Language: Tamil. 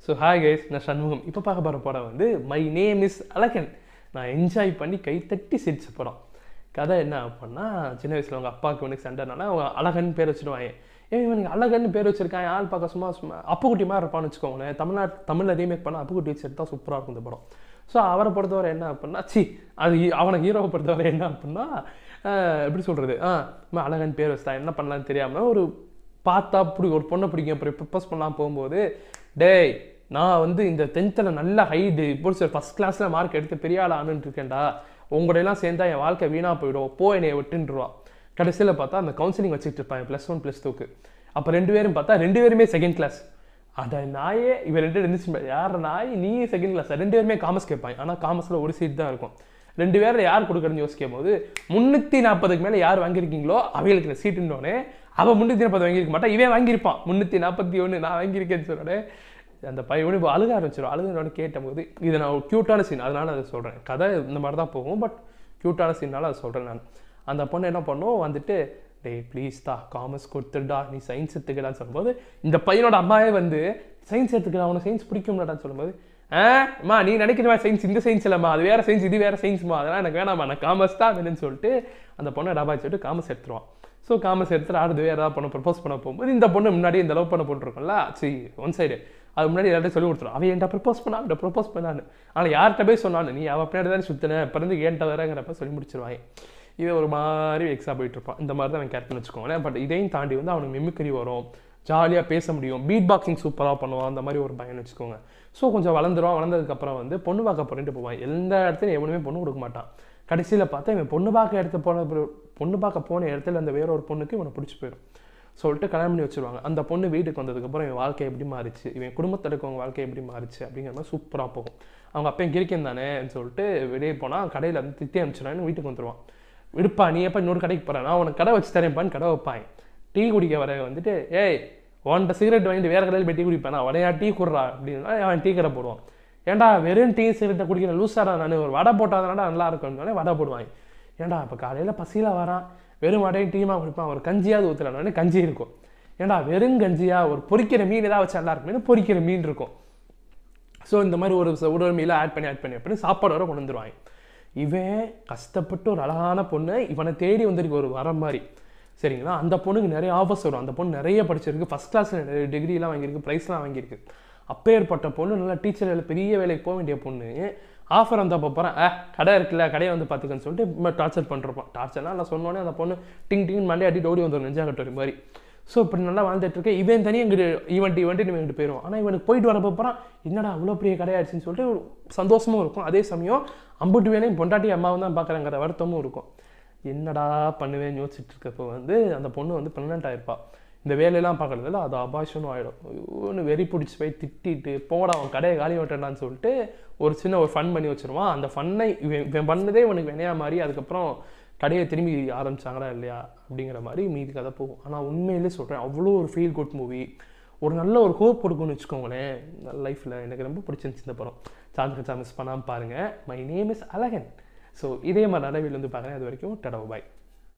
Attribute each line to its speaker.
Speaker 1: ஸோ ஹாய் கைஸ் நான் சண்முகம் இப்போ பார்க்க போகிற படம் வந்து மை நேம் இஸ் அழகன் நான் என்ஜாய் பண்ணி கைத்தட்டி சிரிச்ச படம் கதை என்ன அப்படின்னா சின்ன வயசில் அவங்க அப்பாவுக்கு இவனுக்கு சண்டைனால அவங்க அழகன் பேர் வச்சுடுவாங்க ஏன் இவனுக்கு அழகன் பேர் வச்சிருக்கான் ஆள் பார்க்க சும்மா சும்மா அப்புக்குட்டி மாதிரி இருப்பான்னு வச்சுக்கோங்களேன் தமிழ்நாட்டு தமிழில் ரீமேக் பண்ணால் அப்புக்குட்டி வச்சு எடுத்தால் சூப்பராக இருக்கும் இந்த படம் ஸோ அவரை பொறுத்தவரை என்ன அப்படின்னா சி அது ஹீ- அவனை ஹீரோவை பொறுத்தவரை என்ன அப்படின்னா ஆஹ், எப்படி சொல்கிறது ஆ இவன் அழகன் பேர் வச்சுட்டா என்ன பண்ணலான்னு தெரியாமல் ஒரு பார்த்தா பிடி ஒரு பொண்ணை பிடிக்கும் அப்புறம் ப்ரப்போஸ் பண்ணலாம் போகும்போது டேய் நான் வந்து இந்த டென்த்தில் நல்ல ஹைடு இப்போ சார் ஃபஸ்ட் கிளாஸில் மார்க் எடுத்து பெரிய ஆள் ஆனுட்டு இருக்கேன்டா உங்களெல்லாம் சேர்ந்தா என் வாழ்க்கை வீணாக போயிடும் போ என்னை விட்டுருவா கடைசியில் பார்த்தா அந்த கவுன்சிலிங் வச்சுட்டு இருப்பாங்க ப்ளஸ் ஒன் ப்ளஸ் டூக்கு அப்போ ரெண்டு பேரும் பார்த்தா ரெண்டு பேருமே செகண்ட் கிளாஸ் அட நாயே இவன் ரெண்டு இருந்துச்சு யார் நாய் நீ செகண்ட் கிளாஸ் ரெண்டு பேருமே காமர்ஸ் கேட்பாங்க ஆனால் காமர்ஸில் ஒரு சீட் தான் இருக்கும் ரெண்டு பேரில் யார் கொடுக்குறதுன்னு யோசிக்கும் போது முந்நூற்றி நாற்பதுக்கு மேலே யார் வாங்கியிருக்கீங்களோ அவங்களுக்கு இந்த சீட்டுன்னோடனே அவன் முந்நூற்றி நாற்பது வாங்கியிருக்க மாட்டான் இவன் வாங்கியிருப்பான் முந்நூற்றி நாற்பத்தி ஒன்று நான் வாங்கியிருக்கேன்னு சொன்னோடனே அந்த பையன் இப்போ அழுக ஆரம்பிச்சிடும் அழுகுனோட கேட்டபோது இது நான் ஒரு க்யூட்டான சீன் அதனால அதை சொல்கிறேன் கதை இந்த மாதிரி தான் போகும் பட் க்யூட்டான சீனால அதை சொல்கிறேன் நான் அந்த பொண்ணு என்ன பண்ணும் வந்துட்டு டேய் ப்ளீஸ் தா காமர்ஸ் கொடுத்துடா நீ சயின்ஸ் எடுத்துக்கலான்னு சொல்லும்போது இந்த பையனோட அம்மாவே வந்து சயின்ஸ் எடுத்துக்கலாம் அவனுக்கு சயின்ஸ் பிடிக்கும்லடான்னு சொல்லும்போது ஆ அம்மா நீ நினைக்கிற மாதிரி சயின்ஸ் இந்த சயின்ஸ் இல்லைம்மா அது வேற சயின்ஸ் இது வேற சயின்ஸ்மா அதெல்லாம் எனக்கு வேணாம்மா நான் காமர்ஸ் தான் வேணும்னு சொல்லிட்டு அந்த பொண்ணை டபாய் சொல்லிட்டு காமர்ஸ் எடுத்துருவான் ஸோ காமர்ஸ் எடுத்துட்டு அடுத்து வேறு ஏதாவது பொண்ணு ப்ரப்போஸ் பண்ண போகும்போது இந்த பொண்ணு முன்னாடி இந்த லவ் பண்ண போட்டுருக்கோம்ல சரி ஒன் சைடு அது முன்னாடி எல்லாத்தையும் சொல்லி கொடுத்துரும் அவன் என்கிட்ட ப்ரப்போஸ் பண்ணா அவன் ப்ரப்போஸ் பண்ணான்னு ஆனால் யார்கிட்ட போய் சொன்னான்னு நீ அவள் பின்னாடி தானே சுத்தின பிறந்து ஏன்ட்ட வரங்கிறப்ப சொல்லி முடிச்சிருவாங்க இவன் ஒரு மாதிரி எக்ஸா போயிட்டு இருப்பான் இந்த மாதிரி தான் அவன் கேரக்டர்னு வச்சுக்கோங்களேன் பட் இதையும் தாண்டி வந்து அவனுக்கு மிமிக்ரி வரும் ஜாலியாக பேச முடியும் பீட் பாக்ஸிங் சூப்பராக பண்ணுவான் அந்த மாதிரி ஒரு பையன் வச்சுக்கோங்க ஸோ கொஞ்சம் வளர்ந்துருவான் வளர்ந்ததுக்கப்புறம் வந்து பொண்ணு பார்க்க போறேன்ட்டு போவான் எந்த இடத்துலையும் எவனுமே பொண்ணு கொடுக்க மாட்டான் கடைசியில் பார்த்தா இவன் பொண்ணு பார்க்க இடத்து போன பிறகு- பொண்ணு பார்க்க போன இடத்துல அந்த வேற ஒரு பொண்ணுக்கு இவனை பிடிச்சி போயிடும் சொல்லிட்டு கல்யாணம் பண்ணி வச்சிருவாங்க அந்த பொண்ணு வீட்டுக்கு வந்ததுக்கப்புறம் இவன் வாழ்க்கை எப்படி மாறிச்சு இவன் குடும்பத்தில் இருக்கவங்க வாழ்க்கை எப்படி மாறிச்சு அப்படிங்கிற மாதிரி சூப்பராக போகும் அவங்க அப்பையும் கிரிக்கன் தானேன்னு சொல்லிட்டு வெளியே போனால் கடையில் வந்து திட்டி அனுப்பிச்சிடான்னு வீட்டுக்கு வந்துருவான் விடுப்பா நீ எப்போ இன்னொரு கடைக்கு போகிறேன் நான் உனக்கு கடை வச்சு தரேன்ப்பான்னு கடை வைப்பாங்க டீ குடிக்க வர வந்துட்டு ஏய் உன்கிட்ட சிகரெட் வாங்கிட்டு வேற கடையில் போய் டீ குடிப்பேன் நான் உடனே டீ குடுறா அப்படின்னா அவன் டீ கடை போடுவான் ஏன்டா வெறும் டீ சிகரெட்டை குடிக்கிற லூசாரா நான் ஒரு வடை போட்டாதானடா நல்லா இருக்கும்னு வடை போடுவாங்க ஏன்டா இப்போ காலையில் பசியில் வரான் வெறும் வடையும் டீமாக குடிப்பான் ஒரு கஞ்சியாவது ஊற்றலான்னு கஞ்சி இருக்கும் ஏன்டா வெறும் கஞ்சியா ஒரு பொரிக்கிற மீன் ஏதாவது வச்சா நல்லா இருக்கும் பொரிக்கிற மீன் இருக்கும் ஸோ இந்த மாதிரி ஒரு ச- ஒரு மீல ஆட் பண்ணி ஆட் பண்ணி அப்படி சாப்பாடு வர கொண்டு வந்துருவாங்க இவன் கஷ்டப்பட்டு ஒரு அழகான பொண்ணு இவனை தேடி வந்திருக்கு ஒரு வரம் மாதிரி சரிங்களா அந்த பொண்ணுக்கு நிறைய ஆஃபர்ஸ் வரும் அந்த பொண்ணு நிறைய படிச்சிருக்கு ஃபஸ்ட் கிளாஸில் நிறைய டிகிரிலாம் வாங்கியிருக்கு ப்ரைஸ்லாம் வாங்கியிருக்கு அப்பேற்பட்ட பொண்ணு நல்லா டீச்சர் வேலை பெரிய வேலைக்கு போக வேண்டிய பொண்ணு ஆஃபர் வந்தப்போ போகிறேன் ஆ கடை இருக்குல்ல கடையை வந்து பார்த்துக்கன்னு சொல்லிட்டு டார்ச்சர் பண்ணுறப்பான் டார்ச்சர்லாம் நான் சொன்னோன்னே அந்த பொண்ணு டிங் டிங் மண்டே அடி ஓடி வந்துடும் நெஞ்சாங்கட்டு மாதிரி ஸோ இப்படி நல்லா வாழ்ந்துட்டு இருக்கேன் இவன் தனியாக இங்கிட்டு ஈவெண்ட் ஈவெண்ட் இவன் இங்கிட்டு போயிடும் ஆனால் இவனுக்கு போயிட்டு வரப்போ போகிறான் என்னடா அவ்வளோ பெரிய கடையாச்சுன்னு சொல்லிட்டு ஒரு சந்தோஷமும் இருக்கும் அதே சமயம் அம்புட்டு வேலையும் பொண்டாட்டி அம்மாவும் தான் பார்க்குறாங்கிற வருத்தமும் இருக்கும் என்னடா பண்ணுவேன்னு யோசிச்சுட்டு இருக்கப்போ வந்து அந்த பொண்ணு வந்து ப்ரெக்னென்ட் ஆயிருப்பா இந்த வேலையெல்லாம் பார்க்கறதுல அது அபாஷனும் ஆகிடும் ஒன்று வெறி பிடிச்சி போய் திட்டிட்டு போடா அவன் கடையை காலி விட்டுறான்னு சொல்லிட்டு ஒரு சின்ன ஒரு ஃபன் பண்ணி வச்சிருவான் அந்த ஃபன்னை இவன் இவன் பண்ணதே இவனுக்கு வினையா மாதிரி அதுக்கப்புறம் கடையை திரும்பி ஆரம்பிச்சாங்களா இல்லையா அப்படிங்கிற மாதிரி மீதி கதை போகும் ஆனால் உண்மையிலே சொல்கிறேன் அவ்வளோ ஒரு ஃபீல் குட் மூவி ஒரு நல்ல ஒரு ஹோப் கொடுக்கும்னு வச்சுக்கோங்களேன் லைஃப்பில் எனக்கு ரொம்ப பிடிச்சிருந்துச்சு இந்த படம் சான்ஸ் கச்சா மிஸ் பண்ணாமல் பாருங்கள் my name is Azhagan so இதே மாதிரி நிறைய வீடியோ வந்து பார்க்குறேன் அது வரைக்கும் டடோ பாய்